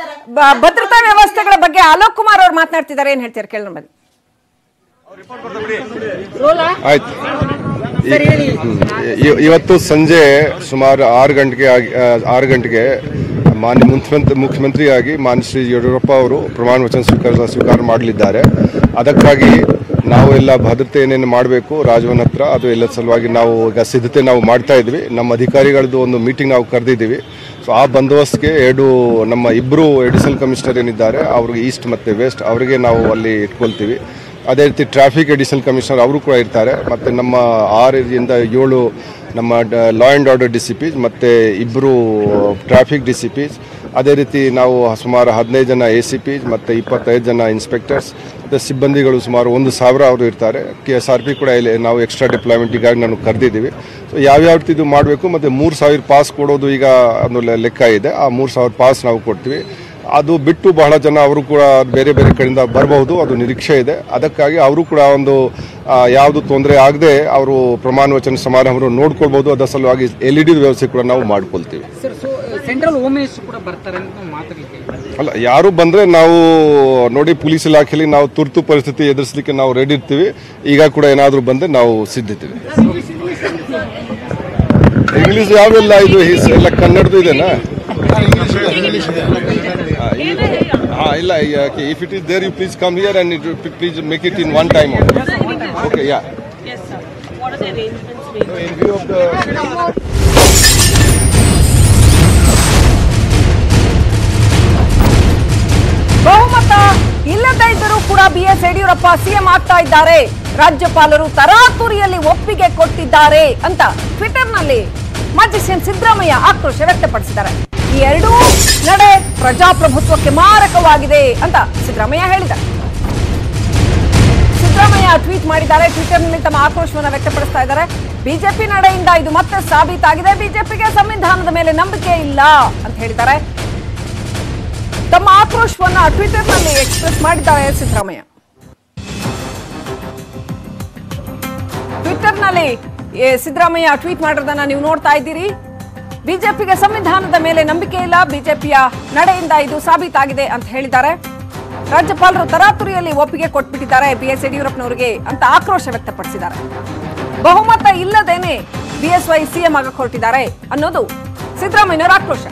ಬ- ಭದ್ರತಾ ವ್ಯವಸ್ಥೆಗಳ ಬಗ್ಗೆ ಅಲೋಕ್ ಕುಮಾರ್ ಅವ್ರು ಮಾತನಾಡ್ತಿದ್ದಾರೆ ಏನ್ ಹೇಳ್ತಾರೆ ಕೇಳೋಣ ಬನ್ನಿ ಆಯ್ತು ಈ- ಹ್ಮ್. ಇ- ಇವತ್ತು ಸಂಜೆ ಸುಮಾರು ಆರು ಗಂಟೆಗೆ ಆಗಿ ಆ, ಆರು ಗಂಟೆಗೆ ಮಾನ್ಯ ಮುಖ್ಯಮಂತ್ರಿ ಮುಖ್ಯಮಂತ್ರಿಯಾಗಿ ಮಾನ್ಯ ಶ್ರೀ ಯಡಿಯೂರಪ್ಪ ಅವರು ಪ್ರಮಾಣ ವಚನ ಸ್ವೀಕಾರ ಸ್ವೀಕಾರ ಮಾಡಲಿದ್ದಾರೆ ಅದಕ್ಕಾಗಿ ನಾವು ಎಲ್ಲ ಭದ್ರತೆ ಏನೇನು ಮಾಡಬೇಕು ರಾಜಭವನ್ ಹತ್ರ ಅದು ಎಲ್ಲ ಸಲುವಾಗಿ ನಾವು ಈಗ ಸಿದ್ಧತೆ ನಾವು ಮಾಡ್ತಾ ಇದ್ವಿ ನಮ್ಮ ಅಧಿಕಾರಿಗಳದ್ದು ಒಂದು ಮೀಟಿಂಗ್ ನಾವು ಕರೆದಿದ್ದೀವಿ ಸೊ ಆ ಬಂದೋಬಸ್ತ್ಗೆ ಎರಡು ನಮ್ಮ ಇಬ್ಬರು ಎಡಿಷನಲ್ ಕಮಿಷನರ್ ಏನಿದ್ದಾರೆ ಅವ್ರಿಗೆ ಈಸ್ಟ್ ಮತ್ತು ವೆಸ್ಟ್ ಅವರಿಗೆ ನಾವು ಅಲ್ಲಿ ಇಟ್ಕೊಳ್ತೀವಿ ಅದೇ ರೀತಿ ಟ್ರಾಫಿಕ್ ಅಡಿಷನಲ್ ಕಮಿಷನರ್ ಅವರು ಕೂಡ ಇರ್ತಾರೆ ಮತ್ತು ನಮ್ಮ ಆರರಿಂದ ಏಳು ನಮ್ಮ law and order D C Ps ಮತ್ತು ಇಬ್ಬರು ಟ್ರಾಫಿಕ್ ಡಿ ಸಿ ಪಿಸ್ ಅದೇ ರೀತಿ ನಾವು ಸುಮಾರು ಹದಿನೈದು ಜನ ಎ ಸಿ ಪಿಸ್ ಮತ್ತು ಇಪ್ಪತ್ತೈದು ಜನ ಇನ್ಸ್ಪೆಕ್ಟರ್ಸ್ ಮತ್ತು ಸಿಬ್ಬಂದಿಗಳು ಸುಮಾರು ಒಂದು ಸಾವಿರ ಅವರು ಇರ್ತಾರೆ ಕೆ ಎಸ್ ಆರ್ ಪಿ ಕೂಡ ಇಲ್ಲಿ ನಾವು ಎಕ್ಸ್ಟ್ರಾ ಡಿಪ್ಲಾಯ್ಮೆಂಟಿಗಾಗಿ ನಾನು ಕರೆದಿದ್ದೀವಿ ಸೊ ಯಾವ್ಯಾವ ರೀತಿ ಇದು ಮಾಡಬೇಕು ಮತ್ತು ಮೂರು ಸಾವಿರ ಪಾಸ್ ಕೊಡೋದು ಈಗ ಒಂದು ಲೆ- ಲೆಕ್ಕ ಇದೆ ಆ ಮೂರು ಸಾವಿರ ಪಾಸ್ ನಾವು ಕೊಡ್ತೀವಿ ಅದು ಬಿಟ್ಟು ಬಹಳ ಜನ ಅವರು ಕೂಡ ಬೇರೆ ಬೇರೆ ಕಡೆಯಿಂದ ಬರಬಹುದು ಅದು ನಿರೀಕ್ಷೆ ಇದೆ ಅದಕ್ಕಾಗಿ ಅವರು ಕೂಡ ಒಂದು ಆ, ಯಾವುದು ತೊಂದರೆ ಆಗದೆ ಅವರು ಪ್ರಮಾಣ ವಚನ ಸಮಾರಂಭವನ್ನು ನೋಡ್ಕೊಳ್ಬಹುದು ಅದರ ಸಲುವಾಗಿ ಎಲ್ ಇ ಡಿ ವ್ಯವಸ್ಥೆ ಕೂಡ ನಾವು ಮಾಡ್ಕೊಳ್ತೀವಿ sir so central home minister ಕೂಡ ಬರ್ತಾರೆ ಅಂತ ನಾವು ಮಾತಾಡ್ಲಿಕ್ಕೆ ಅಲ್ಲ ಯಾರು ಬಂದ್ರೆ ನಾವು ನೋಡಿ ಪೊಲೀಸ್ ಇಲಾಖೆಯಲ್ಲಿ ನಾವು ತುರ್ತು ಪರಿಸ್ಥಿತಿ ಎದುರಿಸಲಿಕ್ಕೆ ನಾವು ರೆಡಿ ಇರ್ತೀವಿ ಈಗ ಕೂಡ ಏನಾದರೂ ಬಂದ್ರೆ ನಾವು ಸಿದ್ಧಿತೀವಿ ಇಂಗ್ಲಿಷ್ ಯಾವೆಲ್ಲ ಇದು ಹಿಸ್- ಎಲ್ಲ ಕನ್ನಡದು ಇದೆನಾ ಹಾ ಇಲ್ಲ if it is there you please come here and please make it in one time okay yeah Yes, sir. What are the arrangements being in view of the ಬಹುಮತ ಇಲ್ಲದ ಇದ್ದರೂ ಕೂಡ ಬಿ ಎಸ್ ಯಡಿಯೂರಪ್ಪ ಸಿಎಂ ಆಗ್ತಾ ಇದ್ದಾರೆ ರಾಜ್ಯಪಾಲರು ತರಾತುರಿಯಲ್ಲಿ ಒಪ್ಪಿಗೆ ಕೊಟ್ಟಿದ್ದಾರೆ ಅಂತ ಟ್ವಿಟರ್ನಲ್ಲಿ ಮಾಜಿ ಸಿಎಂ ಸಿದ್ದರಾಮಯ್ಯ ಆಕ್ರೋಶ ವ್ಯಕ್ತಪಡಿಸಿದ್ದಾರೆ ಈ ಎರಡೂ ನಡೆ ಪ್ರಜಾಪ್ರಭುತ್ವಕ್ಕೆ ಮಾರಕವಾಗಿದೆ ಅಂತ ಸಿದ್ದರಾಮಯ್ಯ ಹೇಳಿದ್ದಾರೆ ಸಿದ್ದರಾಮಯ್ಯ ಟ್ವೀಟ್ ಮಾಡಿದ್ದಾರೆ ಟ್ವಿಟರ್ನಲ್ಲಿ ತಮ್ಮ ಆಕ್ರೋಶವನ್ನು ವ್ಯಕ್ತಪಡಿಸ್ತಾ ಇದ್ದಾರೆ ಬಿಜೆಪಿ ನಡೆಯಿಂದ ಇದು ಮತ್ತೆ ಸಾಬೀತಾಗಿದೆ ಬಿಜೆಪಿಗೆ ಸಂವಿಧಾನದ ಮೇಲೆ ನಂಬಿಕೆ ಇಲ್ಲ ಅಂತ ಹೇಳಿದ್ದಾರೆ ತಮ್ಮ ಆಕ್ರೋಶವನ್ನ ಟ್ವಿಟರ್ನಲ್ಲಿ ಎಕ್ಸ್ಪ್ರೆಸ್ ಮಾಡಿದ್ದಾರೆ ಸಿದ್ದರಾಮಯ್ಯ ಟ್ವಿಟರ್ನಲ್ಲಿ ಏ, ಸಿದ್ದರಾಮಯ್ಯ ಟ್ವೀಟ್ ಮಾಡಿರೋದನ್ನ ನೀವು ನೋಡ್ತಾ ಇದ್ದೀರಿ ಬಿಜೆಪಿಗೆ ಸಂವಿಧಾನದ ಮೇಲೆ ನಂಬಿಕೆ ಇಲ್ಲ ಬಿಜೆಪಿಯ ನಡೆಯಿಂದ ಇದು ಸಾಬೀತಾಗಿದೆ ಅಂತ ಹೇಳಿದ್ದಾರೆ ರಾಜ್ಯಪಾಲರು ತರಾತುರಿಯಲ್ಲಿ ಒಪ್ಪಿಗೆ ಕೊಟ್ಬಿಟ್ಟಿದ್ದಾರೆ ಬಿ ಎಸ್ ಯಡಿಯೂರಪ್ಪನವರಿಗೆ ಅಂತ ಆಕ್ರೋಶ ವ್ಯಕ್ತಪಡಿಸಿದ್ದಾರೆ ಬಹುಮತ ಇಲ್ಲದೇನೆ ಬಿಎಸ್ವೈ ಸಿಎಂ ಆಗಕ್ಕೆ ಹೊರಟಿದ್ದಾರೆ ಅನ್ನೋದು ಸಿದ್ದರಾಮಯ್ಯನವರ ಆಕ್ರೋಶ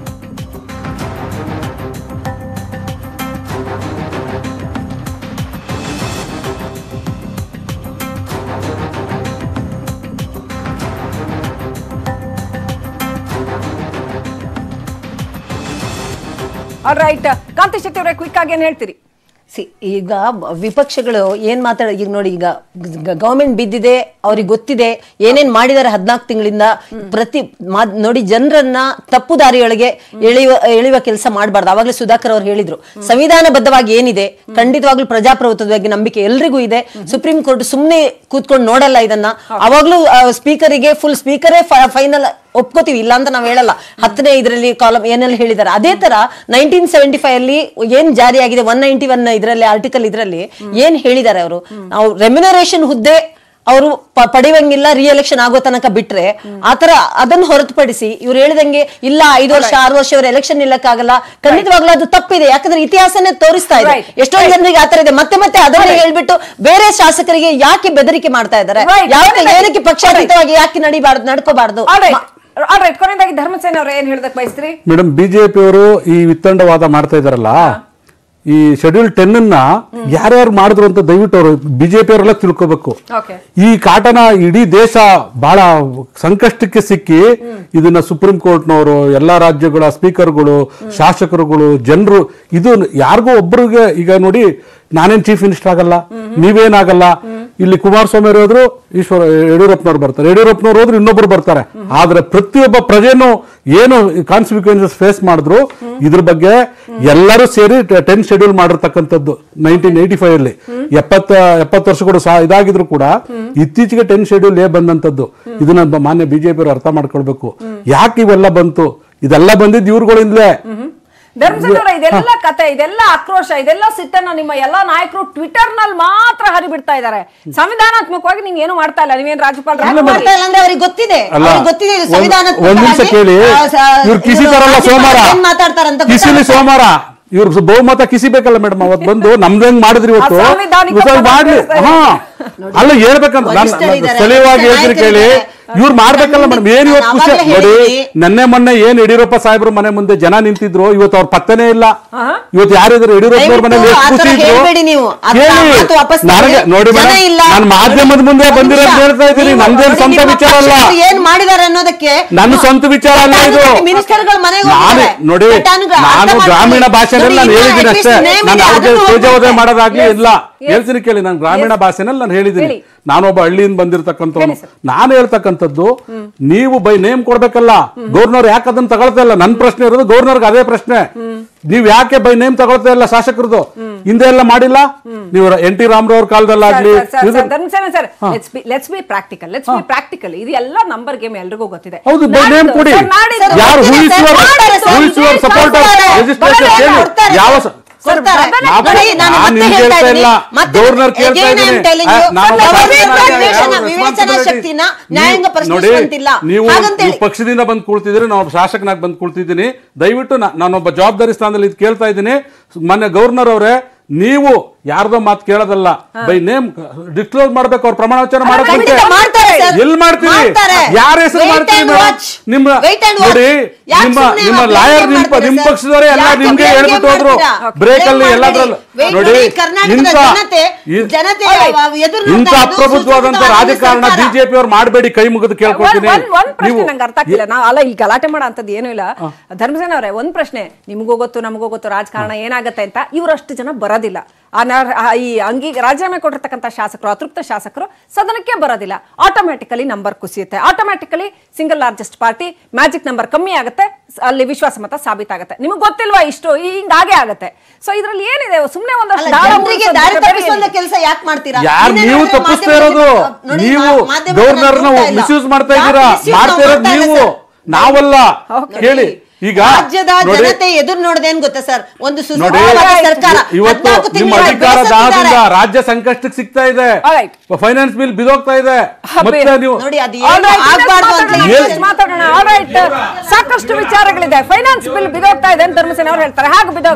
ಆಲ್ ರೈಟ್ ಕಾಂತಿ ಶೆಟ್ಟಿ ಅವರೇ ಕ್ವಿಕ್ ಆಗಿ ಏನ್ ಹೇಳ್ತೀರಿ ಸಿ ಈಗ ವಿಪಕ್ಷಗಳು ಏನ್ ಮಾತಾಡ ಈಗ ನೋಡಿ ಈಗ ಗವರ್ಮೆಂಟ್ ಬಿದ್ದಿದೆ ಅವ್ರಿಗೆ ಗೊತ್ತಿದೆ ಏನೇನ್ ಮಾಡಿದ್ದಾರೆ ಹದ್ನಾಲ್ಕು ತಿಂಗಳಿಂದ ಪ್ರತಿ ಮಾದ್- ನೋಡಿ ಜನರನ್ನ ತಪ್ಪು ದಾರಿಯೊಳಗೆ ಎಳೆಯುವ ಎಳೆಯುವ ಕೆಲಸ ಮಾಡಬಾರ್ದು ಅವಾಗಲೇ ಸುಧಾಕರ್ ಅವ್ರು ಹೇಳಿದ್ರು ಸಂವಿಧಾನಬದ್ಧವಾಗಿ ಏನಿದೆ ಖಂಡಿತವಾಗ್ಲೂ ಪ್ರಜಾಪ್ರಭುತ್ವದ ಬಗ್ಗೆ ನಂಬಿಕೆ ಎಲ್ರಿಗೂ ಇದೆ ಸುಪ್ರೀಂ ಕೋರ್ಟ್ ಸುಮ್ನೆ ಕೂತ್ಕೊಂಡು ನೋಡಲ್ಲ ಇದನ್ನ ಅವಾಗ್ಲೂ ಸ್ಪೀಕರಿಗೆ ಫುಲ್ ಸ್ಪೀಕರೇ ಫೈನಲ್ ಒಪ್ಕೋತೀವಿ ಇಲ್ಲ ಅಂತ ನಾವ್ ಹೇಳಲ್ಲ ಹತ್ತನೇ ಇದರಲ್ಲಿ ಕಾಲಮ್ ಏನೆಲ್ಲ ಹೇಳಿದ್ದಾರೆ ಅದೇ ತರ ನೈನ್ಟೀನ್ ಸೆವೆಂಟಿ ಫೈವ್ ಅಲ್ಲಿ ಏನ್ ಜಾರಿಯಾಗಿದೆ ಒನ್ ನೈಂಟಿ ಒನ್ ಇದರಲ್ಲಿ ಆರ್ಟಿಕಲ್ ಇದರಲ್ಲಿ ಏನ್ ಹೇಳಿದ್ದಾರೆ ಅವರು ನಾವು ರೆಮ್ಯುನರೇಷನ್ ಹುದ್ದೆ ಅವರು ಪಡೆಯುವಂಗಿಲ್ಲ ರಿಎಲೆಕ್ಷನ್ ಆಗೋ ತನಕ ಬಿಟ್ರೆ ಆತರ ಅದನ್ನ ಹೊರತುಪಡಿಸಿ ಇವ್ರು ಹೇಳಿದಂಗೆ ಇಲ್ಲ ಐದು ವರ್ಷ ಆರು ವರ್ಷ ಇವರು ಎಲೆಕ್ಷನ್ ನಿಲ್ಲಕ್ಕಾಗಲ್ಲ ಖಂಡಿತವಾಗ್ಲೂ ಅದು ತಪ್ಪಿದೆ ಯಾಕಂದ್ರೆ ಇತಿಹಾಸನೇ ತೋರಿಸ್ತಾ ಇದೆ Right. ಎಷ್ಟೊಂದು ಜನರಿಗೆ ಆತರ ಇದೆ ಮತ್ತೆ ಮತ್ತೆ ಅದನ್ನೇ ಹೇಳ್ಬಿಟ್ಟು ಬೇರೆ ಶಾಸಕರಿಗೆ ಯಾಕೆ ಬೆದರಿಕೆ ಮಾಡ್ತಾ ಇದ್ದಾರೆ Right. ಯಾಕೆ ಏನಕ್ಕೆ ಪಕ್ಷಾತೀತವಾಗಿ ಯಾಕೆ ನಡಿಬಾರ್ದು ನಡ್ಕೋಬಾರ್ದು ಆಲ್ ರೈಟ್ ಆಲ್ ರೈಟ್ ಕೊನೆಯದಾಗಿ ಧರ್ಮಸೇನ ಅವ್ರು ಏನ್ ಹೇಳದಕ್ ಬಯಸ್ತೀರಿ ಮೇಡಮ್ ಬಿಜೆಪಿಯವರು ಈ ವಿತ್ತಂಡವಾದ ಮಾಡ್ತಾ ಇದಾರಲ್ಲ ಈ ಶೆಡ್ಯೂಲ್ ಟೆನ್ ಅನ್ನ ಯಾರ್ಯಾರು ಮಾಡಿದ್ರು ಅಂತ ದಯವಿಟ್ಟು ಅವರು ಬಿಜೆಪಿ ಅವರೆಲ್ಲ ತಿಳ್ಕೋಬೇಕು ಓಕೆ ಈ ಕಾಟನ ಇಡೀ ದೇಶ ಬಹಳ ಸಂಕಷ್ಟಕ್ಕೆ ಸಿಕ್ಕಿ ಇದನ್ನ ಸುಪ್ರೀಂ ಕೋರ್ಟ್ನವರು ಎಲ್ಲಾ ರಾಜ್ಯಗಳ ಸ್ಪೀಕರ್ಗಳು ಶಾಸಕರುಗಳು ಜನರು ಇದು ಯಾರಿಗೂ ಒಬ್ಬರಿಗೆ ಈಗ ನೋಡಿ ನಾನೇನ್ ಚೀಫ್ ಮಿನಿಸ್ಟರ್ ಆಗಲ್ಲ ನೀವೇನಾಗಲ್ಲ ಇಲ್ಲಿ ಕುಮಾರಸ್ವಾಮಿ ಅವರು ಹೋದ್ರು ಈಶ್ವರ ಯಡಿಯೂರಪ್ಪನವ್ರು ಬರ್ತಾರೆ ಯಡಿಯೂರಪ್ಪನವ್ರು ಹೋದ್ರು ಇನ್ನೊಬ್ರು ಬರ್ತಾರೆ ಆದ್ರೆ ಪ್ರತಿಯೊಬ್ಬ ಪ್ರಜೆನೂ ಏನು ಕಾನ್ಸಿಕ್ವೆನ್ಸಸ್ ಫೇಸ್ ಮಾಡಿದ್ರು ಇದ್ರ ಬಗ್ಗೆ ಎಲ್ಲರೂ ಸೇರಿ ಟೆನ್ ಶೆಡ್ಯೂಲ್ ಮಾಡಿರ್ತಕ್ಕಂಥದ್ದು ನೈನ್ಟೀನ್ ಏಯ್ಟಿ ಫೈವ್ ಅಲ್ಲಿ ಎಪ್ಪತ್ತ ಎಪ್ಪತ್ತು ವರ್ಷಗಳು ಸಹ ಇದಾಗಿದ್ರು ಕೂಡ ಇತ್ತೀಚೆಗೆ ಟೆನ್ ಶೆಡ್ಯೂಲ್ ಏ ಬಂದಂತದ್ದು ಇದನ್ನ ಬ- ಮಾನ್ಯ ಬಿಜೆಪಿ ಅವರು ಅರ್ಥ ಮಾಡ್ಕೊಳ್ಬೇಕು ಯಾಕೆ ಇವೆಲ್ಲ ಬಂತು ಇದೆಲ್ಲ ಬಂದಿದ್ದು ಇವ್ರುಗಳಿಂದಲೇ ಧರ್ಮಸೇನವರ ಇದೆಲ್ಲ ಕತೆ ಇದೆಲ್ಲ ಆಕ್ರೋಶ ಇದೆಲ್ಲ ಸಿಟ್ಟನ್ನ ನಿಮ್ಮ ಎಲ್ಲಾ ನಾಯಕರು ಟ್ವಿಟರ್ ನಲ್ಲಿ ಮಾತ್ರ ಹರಿಬಿಡ್ತಾ ಇದ್ದಾರೆ ಸಂವಿಧಾನಾತ್ಮಕವಾಗಿ ನೀವು ಏನು ಮಾಡ್ತಾ ಇಲ್ಲ ನೀವೇನ್ ರಾಜ್ಯಪಾಲರು ಯಾಕೆ ಮಾಡ್ತಾ ಇಲ್ಲ ಅಂದ್ರೆ ಅವ್ರಿಗೆ ಗೊತ್ತಿದೆ ಅಲ್ಲ, ಅವ್ರಿಗೆ ಗೊತ್ತಿದೆ ಇದು ಒಂದ್- ಸಂವಿಧಾನಾತ್ಮಕವಾಗಿ, ಒಂದ್ ನಿಮಿಷ ಕೇಳಿ ಆ, ಸ- ಇವ್ರು ಕಿಸಿ ಇವ್ರು ತರಲ್ಲ ರಾಜ್ಯಪಾಲರು ಸೋಮವಾರ ಏನ್ ಮಾತಾಡ್ತಾರಂತ ಕಿಸಿಲಿ ಗೊತ್ತಾಗುತ್ತೆ. ಸೋಮವಾರ ಇವ್ರು ಬಹುಮತ ಕಿಸಿಬೇಕಲ್ಲ ಮೇಡಮ್ ಅವತ್ ಬಂದು ನಮ್ದು ಹೆಂಗ್ ಮಾಡಿದ್ರಿ ಇವತ್ತು ಅಸಾಂವಿಧಾನಿಕ ಇವತ್ತು ಪದ ಮಾಡ್ಲಿ ಉಪಯೋಗಿಸ್ತಾ ಹಾ ಅಲ್ಲ ಹೇಳ್ಬೇಕಂತ ನಾನು ವರಿಷ್ಠರಿದ್ದಾರೆ, ಸ್ಥಳೀಯವಾಗಿ ಹೇಳ್ತೀನಿ ವರಿಷ್ಠ ಕೇಳಿ ನಾಯಕರಿದ್ದಾರೆ. ಇವ್ರು ಮಾಡ್ಬೇಕಲ್ಲ ಮೇಡಮ್ ಏನ್ ಇವತ್ತು ನಾನು ಖುಷಿ ಅವಾಗ್ಲೇ ನೋಡಿ ಹೇಳಿದ್ವಿ. ನೆನ್ನೆ ಮೊನ್ನೆ ಏನ್ ಯಡಿಯೂರಪ್ಪ ಸಾಹೇಬ್ರು ಮನೆ ಮುಂದೆ ಜನ ನಿಂತಿದ್ರು ಇವತ್ತು ಅವ್ರ ಪತ್ತನೇ ಇಲ್ಲ ಇವತ್ತು ಯಾರಿದ್ರು ಯಡಿಯೂರಪ್ಪನವ್ರ ಮನೇಲಿ ದಯವಿಟ್ಟು ಎಷ್ಟು ಆ ಖುಷಿ ಥರ ಇದ್ರು ಹೇಳ್ಬೇಡಿ ನೀವು. ಆ ಥರ ಕೇಳಿ ಮಾತು ವಾಪಸ್ ನನಗೆ ತಗೊಳ್ಳಿ. ನೋಡಿ ಜನ ಮೇಡಮ್ ಇಲ್ಲ. ನಾನು ಮಾಧ್ಯಮದ ಮುಂದೆ ಒಂದು ಬಂದಿರೋದು ನಿಮಿಷ. ಹೇಳ್ತಾ ಇದ್ದೀನಿ ನೀವು ನಂದೇನ್ ನೋಡಿ, ಸ್ವಂತ ನಿಮ್ಮ ವಿಚಾರ ಅಲ್ಲ ಪಕ್ಷದವ್ರು ಏನ್ ಮಾಡಿದ್ದಾರೆ ಅನ್ನೋದಕ್ಕೆ ನನ್ನ ಸ್ವಂತ ವಿಚಾರ ಅಲ್ಲ ಇದು ಮಿನಿಸ್ಟರ್ಗಳ ಮನೆಗೆ ನಾನು ಹೋಗಿದ್ದಾರೆ. ನೋಡಿ ಘಟಾನುಘ ಅರ್ಥ ನಾನು ಮಾಡ್ಕೊಳ್ಳಿ. ಗ್ರಾಮೀಣ ಭಾಷೆನಲ್ಲಿ ನಾನು ನೋಡಿ, ಹೇಳಿದ್ದೀನಿ at least ಅಷ್ಟೇ name ನಾನು ಇದೆ, ಅವ್ರಿಗೆ ಅದನ್ನು ತೇಜೋದಯ ಹೋಗ್ತಾರೆ. ಮಾಡೋದಾಗ್ಲಿ Yes. ಇಲ್ಲ Yes. ಹೇಳ್ತೀನಿ ಕೇಳಿ ನಾನು ಗ್ರಾಮೀಣ Yes. ಭಾಷೆನಲ್ಲಿ ನಾನು ಹೇಳಿದ್ದೀನಿ ಹೇಳಿ. ನಾನೊಬ್ಬ ಹಳ್ಳಿಯಿಂದ ಬಂದಿರತಕ್ಕಂಥವ್ನು ಹೇಳಿ ಸರ್. ನಾನು ಹೇಳ್ತಕ್ಕಂಥದ್ದು ನೀವು ಬೈ ನೇಮ್ ಕೊಡ್ಬೇಕಲ್ಲ ಗೌರ್ನರ್ ಯಾಕೆ ಅದನ್ನ ತಗೊಳ್ತಾ ಇಲ್ಲ ನನ್ನ ಪ್ರಶ್ನೆ ಇರೋದು ಗೌರ್ನರ್ಗೆ ಅದೇ ಪ್ರಶ್ನೆ ನೀವ್ ಯಾಕೆ ಬೈ ನೇಮ್ ತಗೊಳ್ತಾ ಇಲ್ಲ ಶಾಸಕರದು ಹಿಂದೆ ಎಲ್ಲ ಮಾಡಿಲ್ಲ ನೀವು ಎನ್ ಟಿ ರಾಮರಾವ್ ಕಾಲದಲ್ಲಾಗ್ಲಿ ಇದು- let's be practical let's be practical ಇದು ಎಲ್ಲ ನಂಬರ್ ಗೇಮ್ ಎಲ್ರಿಗೂ ಗೊತ್ತಿದೆ ಹೌದು ಬೈ ನೇಮ್ ನಾಡಿದ್ದು- ಕೊಡಿ ಸರ್, ನಾಡಿದ್ದು- ಯಾರು ಗೊತ್ತಿದೆ ಹೂ ಇಸ್ ಸರ್, ಯುವರ್ ಮಾಡ್ತಾರೆ sir, who is your supporter ಕೊಡ್ತಾರೆ. ರಿಜಿಸ್ಟ್ರೇಷನ್ ಕೊಡ್ತಾರೆ, ಕೇಳಿ ಕೊಡ್ತಾರೆ. ಯಾವ ಸ- ಕೊಡ್ತಾರೆ. ನಾವು- ನೋಡಿ, ನಾನು ನಾನು ಮತ್ತೆ ನಿಮ್ಗೆ ಹೇಳ್ತಾ ಹೇಳ್ತಾ ಇಲ್ಲ. ಇದ್ದೀನಿ. ಮತ್ತೆ ಗವರ್ನರ್ ಕೇಳ್ತಾ again I am ಇದ್ದೀನಿ. telling ಆ, you, ನಾವು ಗವರ್ನರ್ ಶಾಸಕರಾಗಿ ವಿವೇಚನ- ಯಾವ ವಿವೇಚನಾ responsibility? ಶಕ್ತಿನ ನ್ಯಾಯಾಂಗ ನೀವು- ನೋಡಿ ಪ್ರಶ್ನಿಸುವಂತಿಲ್ಲ ನೀವು ಹಾಗಂತೇಳಿ ನೀವು ಪಕ್ಷದಿಂದ ಬಂದು ಕೂಳ್ತಿದ್ದೀರಿ ನಾವು ಶಾಸಕನಾಗಿ ಬಂದು ಕೂಳ್ತಿದ್ದೀನಿ ದಯವಿಟ್ಟು ನಾ- ನಾನೊಬ್ಬ ಜವಾಬ್ದಾರಿ ಸ್ಥಾನದಲ್ಲಿ ಇದು ಕೇಳ್ತಾ ಇದ್ದೀನಿ ಮೊನ್ನೆ ಗವರ್ನರ್ ಅವರೇ ನೀವು ಯಾರ್ದೋ ಮಾತು ಕೇಳೋದಲ್ಲ ಬೈ ನೇಮ್ ಡಿಸ್ಕ್ಲೋಸ್ ಮಾಡ್ಬೇಕು ಅವ್ರ ಪ್ರಮಾಣ ವಚನ ಮಾಡೋಕೆ ಖಂಡಿತ ಮಾಡ್ತಾರೆ ಸರ್. ಎಲ್ಲಿ ಮಾಡ್ತೀವಿ ಮಾಡ್ತಾರೆ. ಯಾರ ಹೆಸರು Wait ಮಾಡ್ತೀವಿ and ಮೇಡಮ್? watch. ನಿಮ್ಮ Wait and watch. ನೋಡಿ ಯಾಕ್ ನಿಮ್ಮ ಸುಮ್ನೆ ನಿಮ್ಮ blame ಲಾಯರ್ game ನಿಮ್ಮ ಮಾಡ್ತೀರಾ ನಿಮ್ಮ ಸರ್? ಪಕ್ಷದವರೇ ಎಲ್ಲ ಯಾಕೆ ನಿಮ್ಗೆ blame ಹೇಳ್ಬಿಟ್ಟು game ಹೋದ್ರು ಮಾಡ್ತೀರಾ? ಬ್ರೇಕ್ ಅಲ್ಲಿ Blame ಎಲ್ಲದ್ರಲ್ಲೂ ಮಾಡಬೇಡಿ. ನೋಡಿ Wait, ಕರ್ನಾಟಕದ ಇಂಥ ಜನತೆ ಇ- ಜನತೆ ಎದುರು ಇಂಥ ನೋಡ್ತಾ ಇರೋದು ಅಪ್ರಬುದ್ಧವಾದಂತ ಸುಸೂತ್ರವಾದ ರಾಜಕಾರಣ ಸರ್ಕಾರ. ಬಿಜೆಪಿ ಅವ್ರು ಮಾಡಬೇಡಿ ಕೈ ಮುಗಿದು ಕೇಳ್ಕೊತೀನಿ ಒಂದ್ ಒಂದ್ ಪ್ರಶ್ನೆ ನೀವು ನಂಗೆ ಅರ್ಥ ಆಗ್ತಿಲ್ಲ ನಾವು ಅಲ್ಲ ಇಲ್ಲಿ ಗಲಾಟೆ ಮಾಡೋ ಅಂತದ್ದು ಏನೂ ಇಲ್ಲ ಧರ್ಮಸೇನ ಅವರೇ ಒಂದ್ ಪ್ರಶ್ನೆ ನಿಮಗೂ ಗೊತ್ತು ನಮಗೂ ಗೊತ್ತು ರಾಜಕಾರಣ ಏನಾಗತ್ತೆ ಅಂತ ಇವರಷ್ಟು ಜನ ಬರೋದಿಲ್ಲ ಆ ನ- ಆ ಈ ಅಂಗಿ ರಾಜೀನಾಮೆ ಕೊಟ್ಟಿರ್ತಕ್ಕಂಥ ಶಾಸಕರು ಅತೃಪ್ತ ಶಾಸಕರು ಸದನಕ್ಕೆ ಬರೋದಿಲ್ಲ ಆಟೋಮ್ಯಾಟಿಕಲಿ ನಂಬರ್ ಕುಸಿಯುತ್ತೆ automatically single largest party magic number ಕಮ್ಮಿ ಆಗುತ್ತೆ ಸ- ಅಲ್ಲಿ ವಿಶ್ವಾಸಮತ ಸಾಬೀತಾಗುತ್ತೆ ನಿಮಗೆ ಗೊತ್ತಿಲ್ವಾ ಇಷ್ಟು ಹಿಂಗಾಗೆ ಆಗುತ್ತೆ ಸೊ ಇದ್ರಲ್ಲಿ ಏನಿದೆ ಸುಮ್ಮನೆ ಅಲ್ಲ, ಒಂದಷ್ಟು ದಾಳ ಜನರಿಗೆ ಮೂಡಿಸೋದು ದಾರಿ ಬೇರೆ ತಪ್ಪಿಸುವಂತ ಏನಿದೆ? ಕೆಲಸ ಯಾಕೆ ಮಾಡ್ತೀರಾ ಯಾರು ಇನ್ನೇನು ನೀವು ಹೇಳಿದ್ರೆ ತಪ್ಪಿಸ್ತಾ ಮಾಧ್ಯಮದಲ್ಲಿ ಇರೋದು ನೋಡಿ, ನೀವು ಮಾ- ಮಾಧ್ಯಮದಲ್ಲಿ ಗವರ್ನರ್ ನೋಡ್ತಾ ಇಲ್ಲ. ಮಿಸ್ಯೂಸ್ ಮಾಡ್ತಾ ಯಾಕೆ ಇದ್ದೀರಾ misuse ಮಾಡ್ತಾ ನಾವು ಇರೋದು ಮಾಡ್ತಾ ಇಲ್ಲ ನೀವು ಸರ್? ನಾವಲ್ಲ ನೋಡಿ, ಕೇಳಿ ಈಗ ರಾಜ್ಯದ ನೋಡಿ ಜನತೆ ಎದುರು ನೋಡೋದೇನ್ ಗೊತ್ತಾ ಸರ್ ಒಂದು ನೋಡಿ ಸುಸ್ಥಿರವಾದ ಸರ್ಕಾರ ಇವತ್ತು ಹದ್ನಾಲ್ಕು ನಿಮ್ಮ ತಿಂಗಳ ಅಧಿಕಾರ ಬೇಸತ್ತಿದ್ದಾರೆ. ದಾಹದಿಂದ ರಾಜ್ಯ ಸಂಕಷ್ಟಕ್ಕೆ ಸಿಗ್ತಾ ಇದೆ Alright. ಫೈನಾನ್ಸ್ ಬಿಲ್ ಬಿದೋಗ್ತಾ ಇದೆ ಹಬ್ಬೆ. ಮತ್ತೆ ನೀವು ನೋಡಿ ಅದು All ಏನು right, ಇನ್ನೊಂದು ಆಗ್ಬಾರ್ದು ಅಂತ ಮಾತಾಡೋಣ, ಹೇಳಿ. ಇನ್ನೊಂದು ಮಾತಾಡೋಣ All right. ಸಾಕಷ್ಟು ವಿಚಾರಗಳಿದೆ ಫೈನಾನ್ಸ್ ಬಿಲ್ ಬಿದೋಗ್ತಾ ಇದೆ ಅಂತ ಧರ್ಮಸೇನ ಅವ್ರು ಹೇಳ್ತಾರೆ ಹಾಗೆ ಬಿದೋಗ್ತಾ